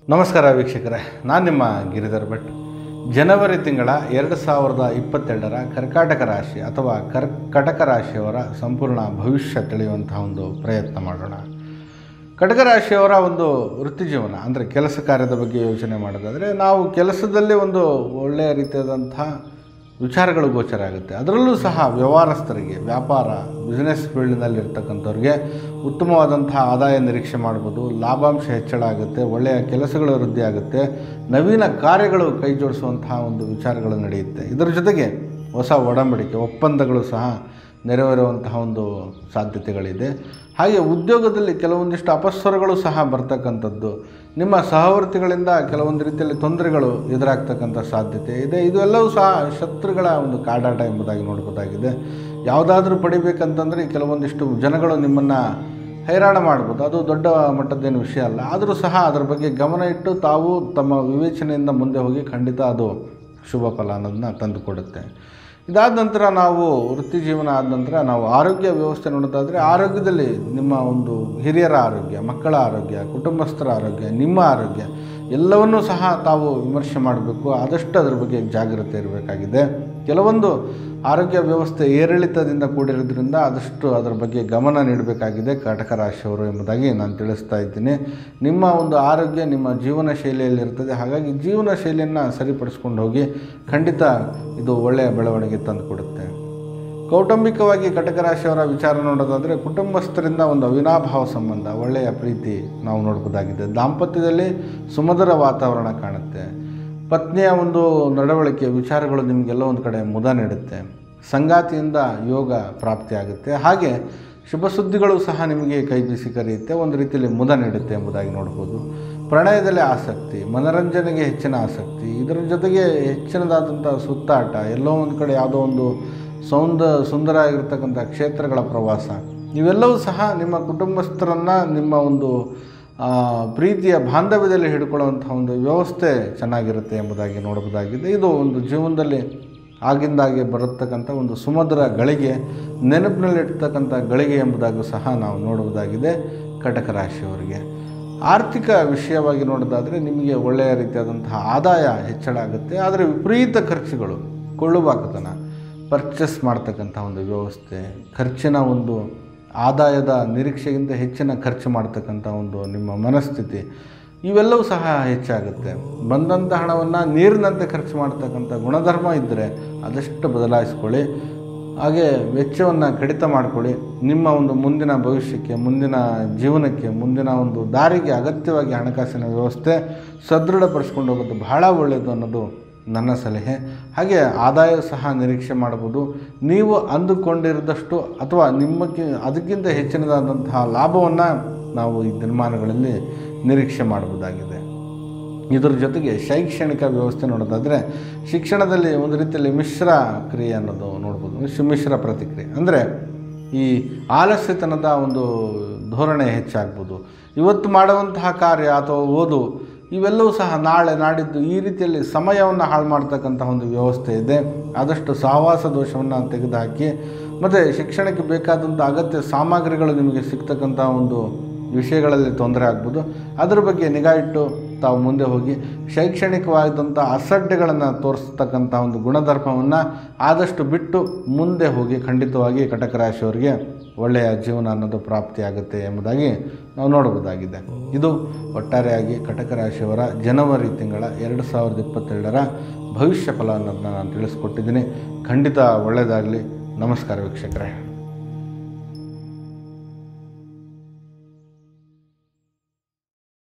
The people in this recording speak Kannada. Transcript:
ನಮಸ್ಕಾರ ವೀಕ್ಷಕರೇ ನಾನು ನಿಮ್ಮ ಗಿರಿಧರ್ ಭಟ್ ಜನವರಿ ತಿಂಗಳ ಎರಡು ಸಾವಿರದ ಇಪ್ಪತ್ತೆರಡರ ಕರ್ಕಾಟಕ ರಾಶಿ ಅಥವಾ ಕರ್ಕಟಕ ರಾಶಿಯವರ ಸಂಪೂರ್ಣ ಭವಿಷ್ಯ ತಿಳಿಯುವಂತಹ ಒಂದು ಪ್ರಯತ್ನ ಮಾಡೋಣ ಕಟಕ ರಾಶಿಯವರ ಒಂದು ವೃತ್ತಿ ಜೀವನ ಅಂದರೆ ಕೆಲಸ ಕಾರ್ಯದ ಬಗ್ಗೆ ಯೋಚನೆ ಮಾಡೋದಾದರೆ ನಾವು ಕೆಲಸದಲ್ಲಿ ಒಂದು ಒಳ್ಳೆಯ ರೀತಿಯಾದಂತಹ ವಿಚಾರಗಳು ಗೋಚರ ಆಗುತ್ತೆ ಅದರಲ್ಲೂ ಸಹ ವ್ಯವಹಾರಸ್ಥರಿಗೆ ವ್ಯಾಪಾರ ಬಿಸ್ನೆಸ್ ಫೀಲ್ಡ್ನಲ್ಲಿರ್ತಕ್ಕಂಥವ್ರಿಗೆ ಉತ್ತಮವಾದಂತಹ ಆದಾಯ ನಿರೀಕ್ಷೆ ಮಾಡ್ಬೋದು ಲಾಭಾಂಶ ಹೆಚ್ಚಳ ಆಗುತ್ತೆ ಒಳ್ಳೆಯ ಕೆಲಸಗಳು ವೃದ್ಧಿ ಆಗುತ್ತೆ ನವೀನ ಕಾರ್ಯಗಳು ಕೈ ಜೋಡಿಸುವಂತಹ ಒಂದು ವಿಚಾರಗಳು ನಡೆಯುತ್ತೆ ಇದರ ಜೊತೆಗೆ ಹೊಸ ಒಡಂಬಡಿಕೆ ಒಪ್ಪಂದಗಳು ಸಹ ನೆರವೇರುವಂತಹ ಒಂದು ಸಾಧ್ಯತೆಗಳಿದೆ ಹಾಗೆ ಉದ್ಯೋಗದಲ್ಲಿ ಕೆಲವೊಂದಿಷ್ಟು ಅಪಸ್ವರಗಳು ಸಹ ಬರ್ತಕ್ಕಂಥದ್ದು ನಿಮ್ಮ ಸಹವರ್ತಿಗಳಿಂದ ಕೆಲವೊಂದು ರೀತಿಯಲ್ಲಿ ತೊಂದರೆಗಳು ಎದುರಾಗ್ತಕ್ಕಂಥ ಸಾಧ್ಯತೆ ಇದೆ ಇದು ಎಲ್ಲವೂ ಸಹ ಶತ್ರುಗಳ ಒಂದು ಕಾಡಾಟ ಎಂಬುದಾಗಿ ನೋಡ್ಬೋದಾಗಿದೆ ಯಾವುದಾದ್ರೂ ಪಡಿಬೇಕಂತಂದರೆ ಕೆಲವೊಂದಿಷ್ಟು ಜನಗಳು ನಿಮ್ಮನ್ನು ಹೈರಾಣ ಮಾಡ್ಬೋದು ಅದು ದೊಡ್ಡ ಮಟ್ಟದ್ದೇನು ವಿಷಯ ಅಲ್ಲ ಆದರೂ ಸಹ ಅದರ ಬಗ್ಗೆ ಗಮನ ಇಟ್ಟು ತಾವು ತಮ್ಮ ವಿವೇಚನೆಯಿಂದ ಮುಂದೆ ಹೋಗಿ ಖಂಡಿತ ಅದು ಶುಭ ಫಲ ಅನ್ನೋದನ್ನ ತಂದುಕೊಡುತ್ತೆ ಇದಾದ ನಂತರ ನಾವು ವೃತ್ತಿ ಜೀವನ ಆದ ನಂತರ ನಾವು ಆರೋಗ್ಯ ವ್ಯವಸ್ಥೆ ನೋಡೋದಾದರೆ ಆರೋಗ್ಯದಲ್ಲಿ ನಿಮ್ಮ ಒಂದು ಹಿರಿಯರ ಆರೋಗ್ಯ ಮಕ್ಕಳ ಆರೋಗ್ಯ ಕುಟುಂಬಸ್ಥರ ಆರೋಗ್ಯ ನಿಮ್ಮ ಆರೋಗ್ಯ ಎಲ್ಲವನ್ನೂ ಸಹ ತಾವು ವಿಮರ್ಶೆ ಮಾಡಬೇಕು ಆದಷ್ಟು ಅದರ ಬಗ್ಗೆ ಜಾಗ್ರತೆ ಇರಬೇಕಾಗಿದೆ ಕೆಲವೊಂದು ಆರೋಗ್ಯ ವ್ಯವಸ್ಥೆ ಏರಿಳಿತದಿಂದ ಕೂಡಿರೋದ್ರಿಂದ ಆದಷ್ಟು ಅದರ ಬಗ್ಗೆ ಗಮನ ನೀಡಬೇಕಾಗಿದೆ ಕಟಕ ರಾಶಿಯವರು ಎಂಬುದಾಗಿ ನಾನು ತಿಳಿಸ್ತಾ ಇದ್ದೀನಿ ನಿಮ್ಮ ಒಂದು ಆರೋಗ್ಯ ನಿಮ್ಮ ಜೀವನ ಶೈಲಿಯಲ್ಲಿರ್ತದೆ ಹಾಗಾಗಿ ಜೀವನ ಶೈಲಿಯನ್ನು ಸರಿಪಡಿಸ್ಕೊಂಡು ಹೋಗಿ ಖಂಡಿತ ಇದು ಒಳ್ಳೆಯ ಬೆಳವಣಿಗೆ ತಂದುಕೊಡುತ್ತೆ ಕೌಟುಂಬಿಕವಾಗಿ ಕಟಕ ರಾಶಿಯವರ ವಿಚಾರ ನೋಡೋದಾದರೆ ಕುಟುಂಬಸ್ಥರಿಂದ ಒಂದು ಅವಿನಾಭಾವ ಸಂಬಂಧ ಒಳ್ಳೆಯ ಪ್ರೀತಿ ನಾವು ನೋಡ್ಬೋದಾಗಿದೆ ದಾಂಪತ್ಯದಲ್ಲಿ ಸುಮಧುರ ವಾತಾವರಣ ಕಾಣುತ್ತೆ ಪತ್ನಿಯ ಒಂದು ನಡವಳಿಕೆ ವಿಚಾರಗಳು ನಿಮಗೆಲ್ಲ ಒಂದು ಕಡೆ ಮುದ ನೀಡುತ್ತೆ ಸಂಗಾತಿಯಿಂದ ಯೋಗ ಪ್ರಾಪ್ತಿಯಾಗುತ್ತೆ ಹಾಗೆ ಶುಭ ಸುದ್ದಿಗಳು ಸಹ ನಿಮಗೆ ಕೈ ಬೀಸಿ ಕರೆಯುತ್ತೆ ಒಂದು ರೀತಿಯಲ್ಲಿ ಮುದ ನೀಡುತ್ತೆ ಎಂಬುದಾಗಿ ನೋಡ್ಬೋದು ಪ್ರಣಯದಲ್ಲಿ ಆಸಕ್ತಿ ಮನರಂಜನೆಗೆ ಹೆಚ್ಚಿನ ಆಸಕ್ತಿ ಇದರ ಜೊತೆಗೆ ಹೆಚ್ಚಿನದಾದಂಥ ಸುತ್ತಾಟ ಎಲ್ಲೋ ಒಂದು ಕಡೆ ಯಾವುದೋ ಒಂದು ಸೌಂದ ಸುಂದರ ಆಗಿರ್ತಕ್ಕಂಥ ಕ್ಷೇತ್ರಗಳ ಪ್ರವಾಸ ಇವೆಲ್ಲವೂ ಸಹ ನಿಮ್ಮ ಕುಟುಂಬಸ್ಥರನ್ನು ನಿಮ್ಮ ಒಂದು ಆ, ಪ್ರೀತಿಯ ಬಾಂಧವ್ಯದಲ್ಲಿ ಹಿಡ್ಕೊಳ್ಳುವಂಥ ಒಂದು ವ್ಯವಸ್ಥೆ ಚೆನ್ನಾಗಿರುತ್ತೆ ಎಂಬುದಾಗಿ ನೋಡಬಹುದಾಗಿದೆ ಇದು ಒಂದು ಜೀವನದಲ್ಲಿ ಆಗಿಂದಾಗೆ ಬರತಕ್ಕಂಥ ಒಂದು ಸುಮಧುರ ಗಳಿಗೆ ನೆನಪಿನಲ್ಲಿರ್ತಕ್ಕಂಥ ಗಳಿಗೆ ಎಂಬುದಾಗೂ ಸಹ ನಾವು ನೋಡುವುದಾಗಿದೆ ಕಟಕ ರಾಶಿಯವರಿಗೆ ಆರ್ಥಿಕ ವಿಷಯವಾಗಿ ನೋಡೋದಾದರೆ ನಿಮಗೆ ಒಳ್ಳೆಯ ರೀತಿಯಾದಂತಹ ಆದಾಯ ಹೆಚ್ಚಳ ಆಗುತ್ತೆ ಆದರೆ ವಿಪರೀತ ಖರ್ಚುಗಳು ಕೊಳ್ಳುಬಾಕತನ ಪರ್ಚೇಸ್ ಮಾಡ್ತಕ್ಕಂಥ ಒಂದು ವ್ಯವಸ್ಥೆ ಖರ್ಚಿನ ಒಂದು ಆದಾಯದ ನಿರೀಕ್ಷೆಗಿಂತ ಹೆಚ್ಚಿನ ಖರ್ಚು ಮಾಡ್ತಕ್ಕಂಥ ಒಂದು ನಿಮ್ಮ ಮನಸ್ಥಿತಿ ಇವೆಲ್ಲವೂ ಸಹ ಹೆಚ್ಚಾಗುತ್ತೆ ಬಂದಂಥ ಹಣವನ್ನು ನೀರಿನಂತೆ ಖರ್ಚು ಮಾಡ್ತಕ್ಕಂಥ ಗುಣಧರ್ಮ ಇದ್ದರೆ ಅದಷ್ಟು ಬದಲಾಯಿಸ್ಕೊಳ್ಳಿ ಹಾಗೆ ವೆಚ್ಚವನ್ನು ಕಡಿತ ಮಾಡಿಕೊಳ್ಳಿ ನಿಮ್ಮ ಒಂದು ಮುಂದಿನ ಭವಿಷ್ಯಕ್ಕೆ ಮುಂದಿನ ಜೀವನಕ್ಕೆ ಮುಂದಿನ ಒಂದು ದಾರಿಗೆ ಅಗತ್ಯವಾಗಿ ಹಣಕಾಸಿನ ವ್ಯವಸ್ಥೆ ಸದೃಢಪಡಿಸ್ಕೊಂಡು ಹೋಗೋದು ಬಹಳ ಒಳ್ಳೆಯದು ಅನ್ನೋದು ನನ್ನ ಸಲಹೆ ಹಾಗೆ ಆದಾಯ ಸಹ ನಿರೀಕ್ಷೆ ಮಾಡ್ಬೋದು ನೀವು ಅಂದುಕೊಂಡಿರಿದಷ್ಟು ಅಥವಾ ನಿಮ್ಮಕ್ಕೆ ಅದಕ್ಕಿಂತ ಹೆಚ್ಚಿನದಾದಂತಹ ಲಾಭವನ್ನು ನಾವು ಈ ದಿನಮಾನಗಳಲ್ಲಿ ನಿರೀಕ್ಷೆ ಮಾಡ್ಬೋದಾಗಿದೆ ಇದರ ಜೊತೆಗೆ ಶೈಕ್ಷಣಿಕ ವ್ಯವಸ್ಥೆ ನೋಡೋದಾದರೆ ಶಿಕ್ಷಣದಲ್ಲಿ ಒಂದು ರೀತಿಯಲ್ಲಿ ಮಿಶ್ರ ಕ್ರಿಯೆ ಅನ್ನೋದು ನೋಡ್ಬೋದು ಮಿಶ್ರ ಮಿಶ್ರ ಪ್ರತಿಕ್ರಿಯೆ ಅಂದರೆ ಈ ಆಲಸ್ಯತನದ ಒಂದು ಧೋರಣೆ ಹೆಚ್ಚಾಗ್ಬೋದು ಇವತ್ತು ಮಾಡುವಂತಹ ಕಾರ್ಯ ಅಥವಾ ಓದು ಇವೆಲ್ಲವೂ ಸಹ ನಾಳೆ ನಾಡಿದ್ದು ಈ ರೀತಿಯಲ್ಲಿ ಸಮಯವನ್ನು ಹಾಳು ಮಾಡ್ತಕ್ಕಂಥ ಒಂದು ವ್ಯವಸ್ಥೆ ಇದೆ ಆದಷ್ಟು ಸಹವಾಸ ದೋಷವನ್ನು ತೆಗೆದುಹಾಕಿ ಮತ್ತು ಶಿಕ್ಷಣಕ್ಕೆ ಬೇಕಾದಂಥ ಅಗತ್ಯ ಸಾಮಗ್ರಿಗಳು ನಿಮಗೆ ಸಿಗ್ತಕ್ಕಂಥ ಒಂದು ವಿಷಯಗಳಲ್ಲಿ ತೊಂದರೆ ಆಗ್ಬೋದು ಅದರ ಬಗ್ಗೆ ನಿಗಾ ಇಟ್ಟು ತಾವು ಮುಂದೆ ಹೋಗಿ ಶೈಕ್ಷಣಿಕವಾದಂಥ ಅಸಡ್ಡೆಗಳನ್ನು ತೋರಿಸ್ತಕ್ಕಂಥ ಒಂದು ಗುಣಧರ್ಮವನ್ನು ಆದಷ್ಟು ಬಿಟ್ಟು ಮುಂದೆ ಹೋಗಿ ಖಂಡಿತವಾಗಿ ಕಟಕ ರಾಶಿಯವರಿಗೆ ಒಳ್ಳೆಯ ಜೀವನ ಅನ್ನೋದು ಪ್ರಾಪ್ತಿಯಾಗುತ್ತೆ ಎಂಬುದಾಗಿ ನಾವು ನೋಡಬಹುದಾಗಿದೆ ಇದು ಒಟ್ಟಾರೆಯಾಗಿ ಕಟಕ ರಾಶಿಯವರ ಜನವರಿ ತಿಂಗಳ ಎರಡು ಸಾವಿರದ ಇಪ್ಪತ್ತೆರಡರ ಭವಿಷ್ಯ ಫಲ ಅನ್ನೋದನ್ನ ನಾನು ತಿಳಿಸ್ಕೊಟ್ಟಿದ್ದೀನಿ ಖಂಡಿತ ಒಳ್ಳೆಯದಾಗಲಿ ನಮಸ್ಕಾರ ವೀಕ್ಷಕರೇ